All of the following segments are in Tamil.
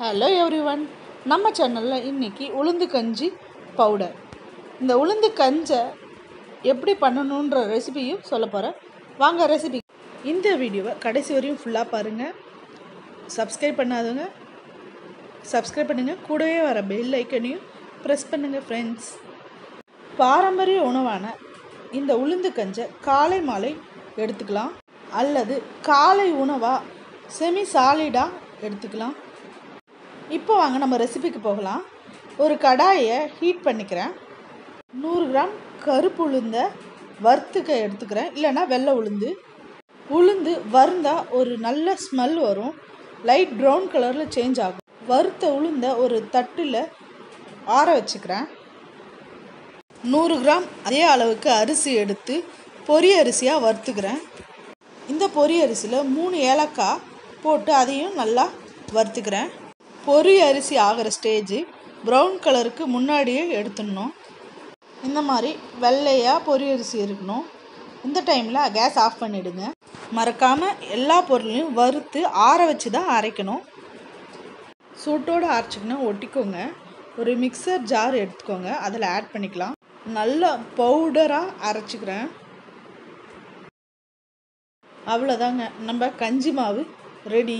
ஹலோ எவ்ரிவன் நம்ம சேனலில் இன்றைக்கி உளுந்து கஞ்சி பவுடர் இந்த உளுந்து கஞ்சை எப்படி பண்ணணுன்ற ரெசிபியும் சொல்ல போகிறேன் வாங்க ரெசிபி இந்த வீடியோவை கடைசி வரையும் ஃபுல்லாக பாருங்கள் சப்ஸ்கிரைப் பண்ணாதவங்க சப்ஸ்கிரைப் பண்ணுங்கள் கூடவே வர பெல் ஐக்கனையும் ப்ரெஸ் பண்ணுங்கள் ஃப்ரெண்ட்ஸ் பாரம்பரிய உணவான இந்த உளுந்து கஞ்சை காலை மாலை எடுத்துக்கலாம் அல்லது காலை உணவாக செமி சாலிடாக எடுத்துக்கலாம் இப்போ வாங்க நம்ம ரெசிபிக்கு போகலாம் ஒரு கடாயை ஹீட் பண்ணிக்கிறேன் நூறு கிராம் கருப்பு உளுந்த வறுத்துக்க எடுத்துக்கிறேன் இல்லைன்னா வெள்ளை உளுந்து உளுந்து வறுந்தா ஒரு நல்ல ஸ்மெல் வரும் லைட் ப்ரௌன் கலரில் சேஞ்ச் ஆகும் வறுத்த உளுந்த ஒரு தட்டில் ஆற வச்சுக்கிறேன் நூறு கிராம் அதே அளவுக்கு அரிசி எடுத்து பொரி அரிசியாக வறுத்துக்கிறேன் இந்த பொரி அரிசியில் மூணு ஏலக்காய் போட்டு அதையும் நல்லா வறுத்துக்கிறேன் பொரி அரிசி ஆகிற ஸ்டேஜ் ப்ரௌன் கலருக்கு முன்னாடியே எடுத்துடணும் இந்த மாதிரி வெள்ளையாக பொரி அரிசி இருக்கணும் இந்த டைமில் கேஸ் ஆஃப் பண்ணிவிடுங்க மறக்காமல் எல்லா பொருளையும் வறுத்து ஆற வச்சு தான் அரைக்கணும் சூட்டோடு அரைச்சிங்கன்னா ஒட்டிக்கோங்க ஒரு மிக்சர் ஜார் எடுத்துக்கோங்க அதில் ஆட் பண்ணிக்கலாம் நல்லா பவுடராக அரைச்சிக்கிறேன் அவ்வளோதாங்க நம்ம கஞ்சி மாவு ரெடி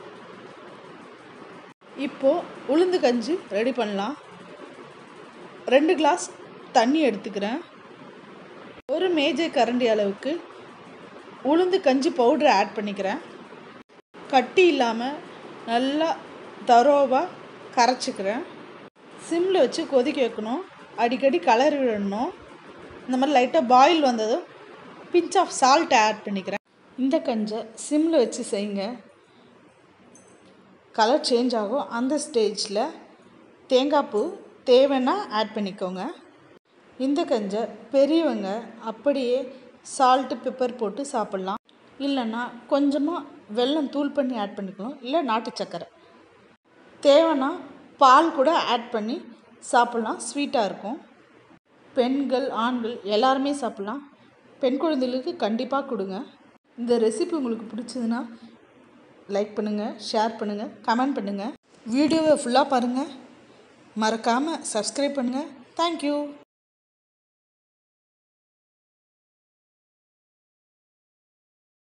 இப்போது உளுந்து கஞ்சி ரெடி பண்ணலாம் ரெண்டு கிளாஸ் தண்ணி எடுத்துக்கிறேன் ஒரு மேஜை கரண்டி அளவுக்கு உளுந்து கஞ்சி பவுடர் ஆட் பண்ணிக்கிறேன் கட்டி இல்லாமல் நல்லா தரோவாக கரைச்சிக்கிறேன் சிம்மில் வச்சு கொதிக்க வைக்கணும் அடிக்கடி கலரி விடணும் இந்த மாதிரி லைட்டாக பாயில் வந்ததும் பிஞ்ச் ஆஃப் சால்ட் ஆட் பண்ணிக்கிறேன் இந்த கஞ்சை சிம்மில் வச்சு செய்யுங்க கலர் சேஞ்ச் ஆகும் அந்த ஸ்டேஜில் தேங்காய் பூ தேவைன்னா ஆட் பண்ணிக்கோங்க இந்த கஞ்சை பெரியவங்க அப்படியே சால்ட்டு பெப்பர் போட்டு சாப்பிட்லாம் இல்லைன்னா கொஞ்சமாக வெல்லம் தூள் பண்ணி ஆட் பண்ணிக்கணும் இல்லை நாட்டு சக்கரை தேவைன்னா பால் கூட ஆட் பண்ணி சாப்பிட்லாம் ஸ்வீட்டாக இருக்கும் பெண்கள் ஆண்கள் எல்லாருமே சாப்பிட்லாம் பெண் குழந்தைகளுக்கு கண்டிப்பாக கொடுங்க இந்த ரெசிபி உங்களுக்கு பிடிச்சதுன்னா லைக் பண்ணுங்கள் ஷேர் பண்ணுங்கள் கமெண்ட் பண்ணுங்கள் வீடியோவை ஃபுல்லாக பாருங்கள் மறக்காமல் சப்ஸ்கிரைப் பண்ணுங்கள் தேங்க்யூ